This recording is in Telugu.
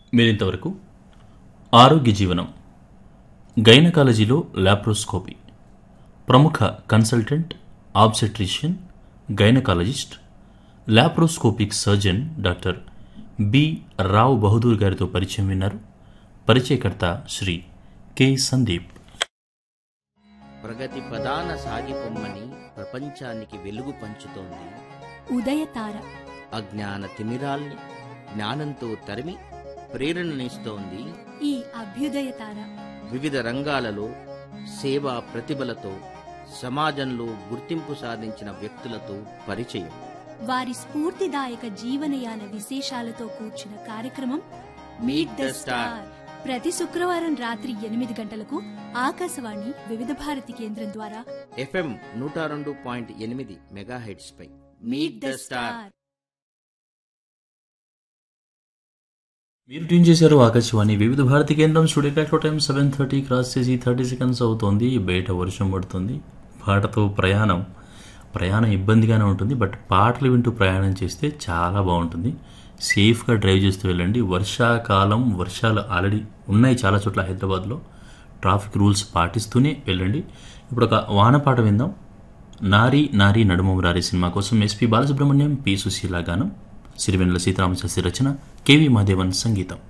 మీరింతవరకు ఆరోగ్య జీవనం గైనకాలజీలో లాప్రోస్కోపీ ప్రముఖ consultant obstetrician gynaecologist laparoscopic surgeon doctor B Rao Bahadur గారితో పరిచయం విన్నారు పరిచయకర్త శ్రీ కె సందీప్ ప్రగతి ప్రధాన సాగిపొమ్మని ప్రపంచానికి వెలుగు పంచుతోంది ఉదయతార అజ్ఞాన తిమిరాల్ని జ్ఞానంతో తరిమి ప్రేరణనిస్తోంది ఈ అభ్యుదయతార వివిధ రంగాలలో సేవా ప్రతిభలతో సమాజంలో గుర్తింపు సాధించిన వ్యక్తులతో పరిచయం వారి స్ఫూర్తిదాయక జీవనయాన విశేషాలతో కూర్చిన కార్యక్రమం మీట్ ద స్టార్ ప్రతి శుక్రవారం రాత్రి ఎనిమిది గంటలకు ఆకాశవాణి వివిధ భారతి కేంద్రం ద్వారా ఎఫ్ఎం నూట రెండు పాయింట్ ఎనిమిది మెగాహెడ్స్ పై మీట్ ద స్టార్ మీరు ట్యూన్ చేశారు ఆకాశవాణి వివిధ భారతి కేంద్రం స్టూడియో క్లాక్లో టైం సెవెన్ థర్టీ క్రాస్ చేసి థర్టీ సెకండ్స్ అవుతోంది బయట వర్షం పడుతుంది పాటతో ప్రయాణం ప్రయాణం ఇబ్బందిగానే ఉంటుంది బట్ పాటలు వింటూ ప్రయాణం చేస్తే చాలా బాగుంటుంది సేఫ్గా డ్రైవ్ చేస్తూ వెళ్ళండి వర్షాకాలం వర్షాలు ఆల్రెడీ ఉన్నాయి చాలా చోట్ల హైదరాబాద్లో ట్రాఫిక్ రూల్స్ పాటిస్తూనే వెళ్ళండి ఇప్పుడు ఒక వాన పాట విందాం నారీ నారీ నడుమమురారి సినిమా కోసం ఎస్పి బాలసుబ్రహ్మణ్యం పి సుశీల గానం సిరివెన్నెల సీతారామశాస్త్రి రచన కెవి మాదేవన్ సంగీతం